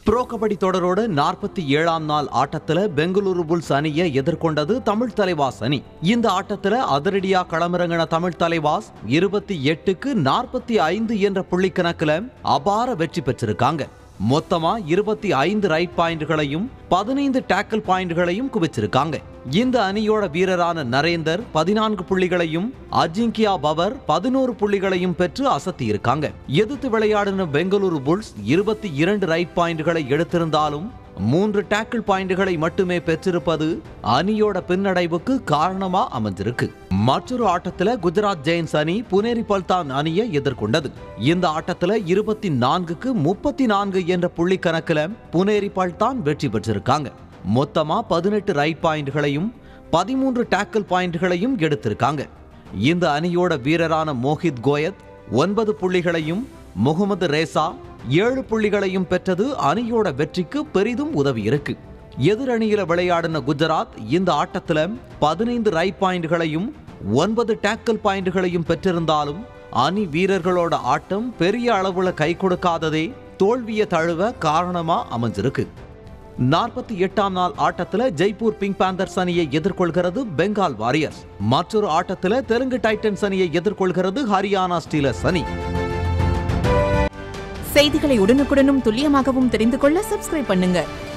bro kabaddi தொடரோட நாற்பத்தி ஏழாம் நாள் ஆட்டத்துல பெங்களூரு புல்ஸ் அணியை எதிர்கொண்டது தமிழ் தலைவாஸ் அணி இந்த ஆட்டத்துல அதிரடியா களமிறங்கின தமிழ் தலைவாஸ் இருபத்தி எட்டுக்கு நாற்பத்தி ஐந்து என்ற புள்ளி கணக்குல அபார வெற்றி பெற்றிருக்காங்க மொத்தமா இருபத்தி ஐந்து ரைட் பாயிண்ட்களையும் பதினைந்து டேக்கிள் பாயிண்ட்களையும் குவிச்சிருக்காங்க இந்த அணியோட வீரரான நரேந்தர் பதினான்கு புள்ளிகளையும் அஜிங்கியா பவர் பதினோரு புள்ளிகளையும் பெற்று அசத்தி இருக்காங்க எதிர்த்து விளையாடின பெங்களூரு புல்ஸ் இருபத்தி இரண்டு ரைட் பாயிண்ட்களை எடுத்திருந்தாலும் மூன்று டேக்கிள் பாயிண்ட்களை மட்டுமே பெற்றிருப்பது அணியோட பின்னடைவுக்கு காரணமா அமைஞ்சிருக்கு மற்றொரு ஆட்டத்துல குஜராத் ஜெயின்ஸ் அணி புனேரி பல்தான் அணியை எதிர்கொண்டது இந்த ஆட்டத்துல இருபத்தி நான்குக்கு முப்பத்தி நான்கு என்ற புள்ளி கணக்குல புனேரி பல்தான் வெற்றி பெற்றிருக்காங்க மொத்தமா பதினெட்டு ரைட் பாயிண்ட்களையும் பதிமூன்று டேக்கிள் பாயிண்ட்களையும் எடுத்திருக்காங்க இந்த அணியோட வீரரான மோஹித் கோயத் ஒன்பது புள்ளிகளையும் முகமது ரேசா ஏழு புள்ளிகளையும் பெற்றது அணியோட வெற்றிக்கு பெரிதும் உதவி இருக்கு எதிரணியில விளையாடின குஜராத் இந்த ஆட்டத்துல பதினைந்து ரைட் பாயிண்ட்களையும் ஒன்பது டேக்கிள் பாயிண்ட்களையும் பெற்றிருந்தாலும் அணி வீரர்களோட ஆட்டம் பெரிய அளவுல கை கொடுக்காததே தோல்வியை தழுவ காரணமா அமைஞ்சிருக்கு நாற்பத்தி எட்டாம் நாள் ஆட்டத்துல ஜெய்ப்பூர் பிங்க் பேந்தர்ஸ் அணியை எதிர்கொள்கிறது பெங்கால் வாரியர்ஸ் மற்றொரு ஆட்டத்துல தெலுங்கு டைட்டன்ஸ் அணியை எதிர்கொள்கிறது ஹரியானா ஸ்டீலர்ஸ் அணி செய்திகளை உடனுக்குடனும் துல்லியமாகவும் தெரிந்து கொள்ள சப்ஸ்கிரைப் பண்ணுங்க